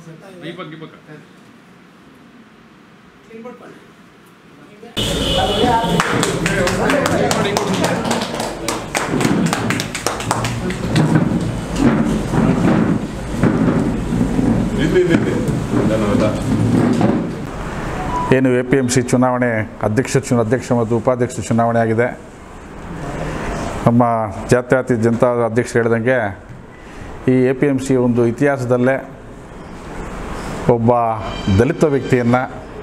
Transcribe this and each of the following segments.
ದೀಪಕ್ ದೀಪಕ್ ಇಲ್ಲಿ ಇಲ್ಲಿ ಇಲ್ಲಿ ಧನ್ಯವಾದ ಏನು ಎ ಪಿ ಎಮ್ ಸಿ ಚುನಾವಣೆ ಅಧ್ಯಕ್ಷ ಚು ಅಧ್ಯಕ್ಷ ಮತ್ತು ಉಪಾಧ್ಯಕ್ಷ ಚುನಾವಣೆ ಆಗಿದೆ ನಮ್ಮ ಜಾತ್ಯತೀತ ಜನತಾ ಅಧ್ಯಕ್ಷರು ಹೇಳಿದಂಗೆ ಈ ಎ ಪಿ ಎಮ್ ಸಿ ಒಂದು ಇತಿಹಾಸದಲ್ಲೇ ಒಬ್ಬ ದಲಿತ ವ್ಯಕ್ತಿಯನ್ನು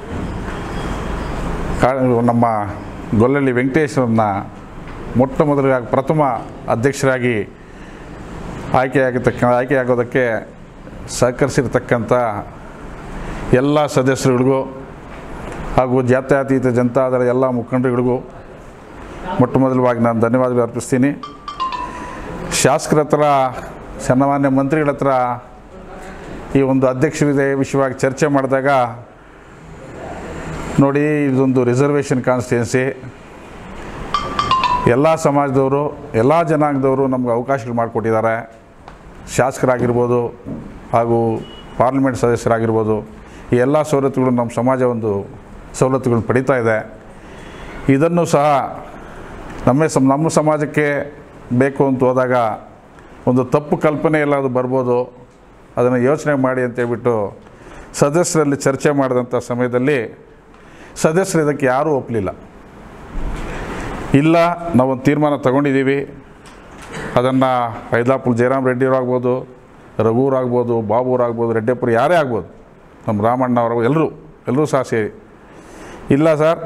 ಕಾ ನಮ್ಮ ಗೊಲ್ಲಳ್ಳಿ ವೆಂಕಟೇಶ್ವರನ್ನ ಮೊಟ್ಟ ಮೊದಲಿಗಾಗಿ ಪ್ರಥಮ ಅಧ್ಯಕ್ಷರಾಗಿ ಆಯ್ಕೆಯಾಗತಕ್ಕ ಆಯ್ಕೆಯಾಗೋದಕ್ಕೆ ಸಹಕರಿಸಿರ್ತಕ್ಕಂಥ ಎಲ್ಲ ಸದಸ್ಯರುಗಳಿಗೂ ಹಾಗೂ ಜಾತ್ಯತೀತ ಜನತಾದಳ ಎಲ್ಲ ಮುಖಂಡರುಗಳಿಗೂ ಮೊಟ್ಟ ಮೊದಲವಾಗಿ ನಾನು ಧನ್ಯವಾದಗಳು ಅರ್ಪಿಸ್ತೀನಿ ಶಾಸಕರ ಹತ್ರ ಸನ್ಮಾನ್ಯ ಮಂತ್ರಿಗಳ ಹತ್ರ ಈ ಒಂದು ಅಧ್ಯಕ್ಷರಿದೆ ವಿಷಯವಾಗಿ ಚರ್ಚೆ ಮಾಡಿದಾಗ ನೋಡಿ ಇದೊಂದು ರಿಸರ್ವೇಷನ್ ಕಾನ್ಸ್ಟಿಟ್ಯೂನ್ಸಿ ಎಲ್ಲ ಸಮಾಜದವರು ಎಲ್ಲ ಜನಾಂಗದವರು ನಮ್ಗೆ ಅವಕಾಶಗಳು ಮಾಡಿಕೊಟ್ಟಿದ್ದಾರೆ ಶಾಸಕರಾಗಿರ್ಬೋದು ಹಾಗೂ ಪಾರ್ಲಿಮೆಂಟ್ ಸದಸ್ಯರಾಗಿರ್ಬೋದು ಈ ಎಲ್ಲ ಸವಲತ್ತುಗಳು ನಮ್ಮ ಸಮಾಜ ಒಂದು ಸವಲತ್ತುಗಳನ್ನು ಪಡೀತಾ ಇದೆ ಇದನ್ನು ಸಹ ನಮ್ಮ ಸಮ ನಮ್ಮ ಸಮಾಜಕ್ಕೆ ಬೇಕು ಅಂತ ಹೋದಾಗ ಒಂದು ತಪ್ಪು ಕಲ್ಪನೆ ಎಲ್ಲಾದರೂ ಬರ್ಬೋದು ಅದನ್ನು ಯೋಚನೆ ಮಾಡಿ ಅಂತೇಳ್ಬಿಟ್ಟು ಸದಸ್ಯರಲ್ಲಿ ಚರ್ಚೆ ಮಾಡಿದಂಥ ಸಮಯದಲ್ಲಿ ಸದಸ್ಯರು ಇದಕ್ಕೆ ಯಾರೂ ಒಪ್ಪಲಿಲ್ಲ ಇಲ್ಲ ನಾವೊಂದು ತೀರ್ಮಾನ ತಗೊಂಡಿದ್ದೀವಿ ಅದನ್ನು ಹೈದಾಪುರ ಜಯರಾಮ್ ರೆಡ್ಡಿಯವ್ರು ಆಗ್ಬೋದು ರಘುವ್ರು ಆಗ್ಬೋದು ಬಾಬುವ್ರು ಆಗ್ಬೋದು ರೆಡ್ಡಿಯಪ್ಪರು ಯಾರೇ ಆಗ್ಬೋದು ನಮ್ಮ ರಾಮಣ್ಣ ಅವರು ಎಲ್ಲರೂ ಎಲ್ಲರೂ ಸಹ ಸೇರಿ ಇಲ್ಲ ಸರ್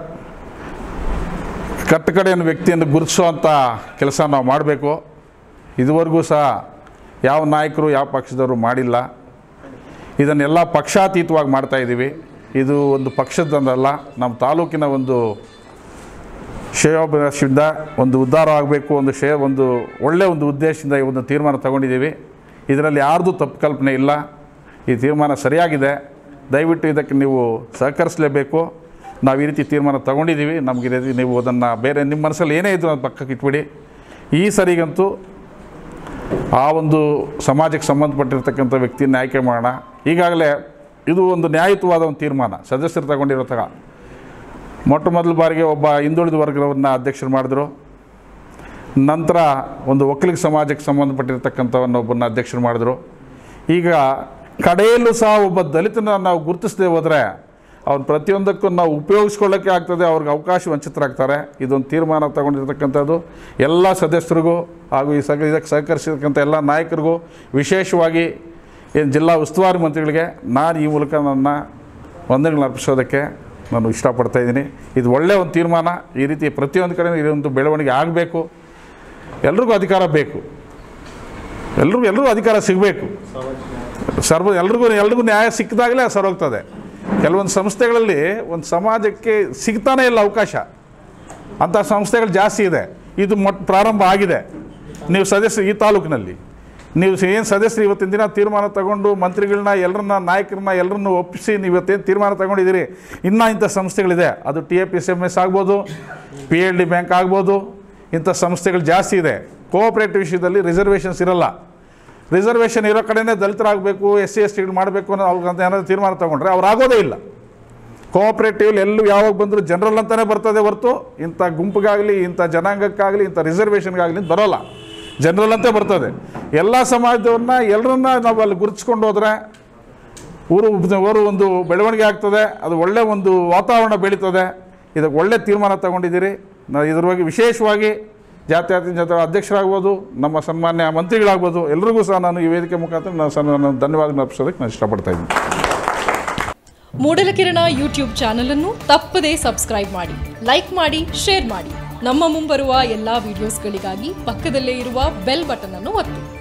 ಕಟ್ಟ ಕಡೆಯನ್ನು ವ್ಯಕ್ತಿಯನ್ನು ಗುರುತಿಸುವಂಥ ಕೆಲಸ ನಾವು ಮಾಡಬೇಕು ಇದುವರೆಗೂ ಸಹ ಯಾವ ನಾಯಕರು ಯಾವ ಪಕ್ಷದವರು ಮಾಡಿಲ್ಲ ಇದನ್ನೆಲ್ಲ ಪಕ್ಷಾತೀತವಾಗಿ ಮಾಡ್ತಾ ಇದ್ದೀವಿ ಇದು ಒಂದು ಪಕ್ಷದಂದಲ್ಲ ನಮ್ಮ ತಾಲೂಕಿನ ಒಂದು ಶ್ರೇಯೋಭಿಲಾಷದಿಂದ ಒಂದು ಉದ್ಧಾರ ಆಗಬೇಕು ಒಂದು ಶೇ ಒಂದು ಒಳ್ಳೆಯ ಒಂದು ಉದ್ದೇಶದಿಂದ ಈ ಒಂದು ತೀರ್ಮಾನ ತಗೊಂಡಿದ್ದೀವಿ ಇದರಲ್ಲಿ ಯಾರ್ದು ತಪ್ಪು ಕಲ್ಪನೆ ಇಲ್ಲ ಈ ತೀರ್ಮಾನ ಸರಿಯಾಗಿದೆ ದಯವಿಟ್ಟು ಇದಕ್ಕೆ ನೀವು ಸಹಕರಿಸಲೇಬೇಕು ನಾವು ಈ ರೀತಿ ತೀರ್ಮಾನ ತಗೊಂಡಿದ್ದೀವಿ ನಮಗೆ ಈ ರೀತಿ ನೀವು ಅದನ್ನು ಬೇರೆ ನಿಮ್ಮ ಮನಸ್ಸಲ್ಲಿ ಏನೇ ಇದ್ದು ಅದು ಪಕ್ಕಕ್ಕೆ ಇಟ್ಬಿಡಿ ಈ ಸರಿಗಂತೂ ಆ ಒಂದು ಸಮಾಜಕ್ಕೆ ಸಂಬಂಧಪಟ್ಟಿರ್ತಕ್ಕಂಥ ವ್ಯಕ್ತಿಯನ್ನು ಆಯ್ಕೆ ಮಾಡೋಣ ಈಗಾಗಲೇ ಇದು ಒಂದು ನ್ಯಾಯಯುತವಾದ ಒಂದು ತೀರ್ಮಾನ ಸದಸ್ಯರು ತಗೊಂಡಿರೋ ತಗ ಮೊಟ್ಟ ಮೊದಲ ಬಾರಿಗೆ ಒಬ್ಬ ಹಿಂದುಳಿದ ವರ್ಗವನ್ನು ಅಧ್ಯಕ್ಷರು ಮಾಡಿದ್ರು ನಂತರ ಒಂದು ಒಕ್ಕಲಿಗ ಸಮಾಜಕ್ಕೆ ಸಂಬಂಧಪಟ್ಟಿರ್ತಕ್ಕಂಥವನ್ನು ಒಬ್ಬನ ಅಧ್ಯಕ್ಷರು ಮಾಡಿದ್ರು ಈಗ ಕಡೆಯಲ್ಲೂ ಸಹ ಒಬ್ಬ ದಲಿತನ ನಾವು ಗುರುತಿಸದೆ ಹೋದರೆ ಅವ್ನ ಪ್ರತಿಯೊಂದಕ್ಕೂ ನಾವು ಉಪಯೋಗಿಸ್ಕೊಳ್ಳೋಕ್ಕೆ ಆಗ್ತದೆ ಅವ್ರಿಗೆ ಅವಕಾಶ ವಂಚಿತರಾಗ್ತಾರೆ ಇದೊಂದು ತೀರ್ಮಾನ ತಗೊಂಡಿರ್ತಕ್ಕಂಥದ್ದು ಎಲ್ಲ ಸದಸ್ಯರಿಗೂ ಹಾಗೂ ಈ ಸಹ ಇದಕ್ಕೆ ಸಹಕರಿಸಿರ್ತಕ್ಕಂಥ ಎಲ್ಲ ನಾಯಕರಿಗೂ ವಿಶೇಷವಾಗಿ ಏನು ಜಿಲ್ಲಾ ಉಸ್ತುವಾರಿ ಮಂತ್ರಿಗಳಿಗೆ ನಾನು ಈ ಮೂಲಕ ನನ್ನ ವಂದನೆಗಳನ್ನ ಅರ್ಪಿಸೋದಕ್ಕೆ ನಾನು ಇಷ್ಟಪಡ್ತಾ ಇದ್ದೀನಿ ಇದು ಒಳ್ಳೆಯ ಒಂದು ತೀರ್ಮಾನ ಈ ರೀತಿ ಪ್ರತಿಯೊಂದು ಕಡೆ ಇದೊಂದು ಬೆಳವಣಿಗೆ ಆಗಬೇಕು ಎಲ್ರಿಗೂ ಅಧಿಕಾರ ಬೇಕು ಎಲ್ರಿಗೂ ಎಲ್ರಿಗೂ ಅಧಿಕಾರ ಸಿಗಬೇಕು ಸರ್ವ ಎಲ್ರಿಗೂ ಎಲ್ರಿಗೂ ನ್ಯಾಯ ಸಿಕ್ಕಿದಾಗಲೇ ಸರೋಗ್ತದೆ ಕೆಲವೊಂದು ಸಂಸ್ಥೆಗಳಲ್ಲಿ ಒಂದು ಸಮಾಜಕ್ಕೆ ಸಿಗ್ತಾನೇ ಇಲ್ಲ ಅವಕಾಶ ಅಂಥ ಸಂಸ್ಥೆಗಳು ಜಾಸ್ತಿ ಇದೆ ಇದು ಮೊಟ್ಟ ಪ್ರಾರಂಭ ಆಗಿದೆ ನೀವು ಸದಸ್ಯರು ಈ ತಾಲೂಕಿನಲ್ಲಿ ನೀವು ಏನು ಸದಸ್ಯರು ಇವತ್ತಿನ ದಿನ ತೀರ್ಮಾನ ತಗೊಂಡು ಮಂತ್ರಿಗಳನ್ನ ಎಲ್ಲರನ್ನ ನಾಯಕರನ್ನ ಎಲ್ಲರನ್ನು ಒಪ್ಪಿಸಿ ನೀವು ಇವತ್ತೇನು ತೀರ್ಮಾನ ತಗೊಂಡಿದ್ದೀರಿ ಇನ್ನೂ ಇಂಥ ಸಂಸ್ಥೆಗಳಿದೆ ಅದು T A P S M S ಆಗ್ಬೋದು ಪಿ ಎಲ್ ಡಿ ಬ್ಯಾಂಕ್ ಆಗ್ಬೋದು ಇಂಥ ಸಂಸ್ಥೆಗಳು ಜಾಸ್ತಿ ಇದೆ ಕೋಆಪ್ರೇಟಿವ್ ವಿಷಯದಲ್ಲಿ ರಿಸರ್ವೇಷನ್ಸ್ ಇರಲ್ಲ ರಿಸರ್ವೇಷನ್ ಇರೋ ಕಡೆನೇ ದಲಿತರಾಗಬೇಕು ಎಸ್ ಸಿ ಎಸ್ ಟಿಗಳು ಮಾಡಬೇಕು ಅನ್ನೋ ಅವ್ರಿಗೆ ಅಂತ ಏನಾದರೂ ತೀರ್ಮಾನ ತಗೊಂಡ್ರೆ ಅವ್ರು ಆಗೋದೇ ಇಲ್ಲ ಕೋಆಪ್ರೇಟಿವ್ ಎಲ್ಲೂ ಯಾವಾಗ ಬಂದರೂ ಜನರಲ್ ಅಂತಲೇ ಬರ್ತದೆ ಹೊರತು ಇಂಥ ಗುಂಪಿಗಾಗಲಿ ಇಂಥ ಜನಾಂಗಕ್ಕಾಗಲಿ ಇಂಥ ರಿಸರ್ವೇಷನ್ಗಾಗಲಿ ಬರೋಲ್ಲ ಜನರಲ್ ಅಂತೇ ಬರ್ತದೆ ಎಲ್ಲ ಸಮಾಜದವ್ರನ್ನ ಎಲ್ಲರನ್ನ ನಾವು ಅಲ್ಲಿ ಗುರುತಿಸ್ಕೊಂಡು ಹೋದರೆ ಊರು ಊರು ಒಂದು ಬೆಳವಣಿಗೆ ಆಗ್ತದೆ ಅದು ಒಳ್ಳೆ ಒಂದು ವಾತಾವರಣ ಬೆಳೀತದೆ ಇದಕ್ಕೆ ಒಳ್ಳೆ ತೀರ್ಮಾನ ತಗೊಂಡಿದ್ದೀರಿ ನಾವು ಇದ್ರ ಬಗ್ಗೆ ವಿಶೇಷವಾಗಿ ಜಾತ್ಯತೀತ ಜನತಾ ಅಧ್ಯಕ್ಷರಾಗ್ಬೋದು ನಮ್ಮ ಸನ್ಮಾನ್ಯ ಮಂತ್ರಿಗಳಾಗ್ಬೋದು ಎಲ್ರಿಗೂ ಸಹ ನಾನು ಈ ವೇದಿಕೆ ಮುಖಾಂತರ ನಾನು ಸಹ ನಾನು ಧನ್ಯವಾದ ಅರ್ಪಿಸೋದಕ್ಕೆ ನಾನು ಇಷ್ಟಪಡ್ತಾ ಇದ್ದೀನಿ ಮೂಡಲಕಿರಣ ಯೂಟ್ಯೂಬ್ ಚಾನಲ್ ಅನ್ನು ತಪ್ಪದೇ ಸಬ್ಸ್ಕ್ರೈಬ್ ಮಾಡಿ ಲೈಕ್ ಮಾಡಿ ಶೇರ್ ಮಾಡಿ ನಮ್ಮ ಮುಂಬರುವ ಎಲ್ಲಾ ವಿಡಿಯೋಸ್ಗಳಿಗಾಗಿ ಪಕ್ಕದಲ್ಲೇ ಇರುವ ಬೆಲ್ ಬಟನ್ ಅನ್ನು ಒತ್ತಿ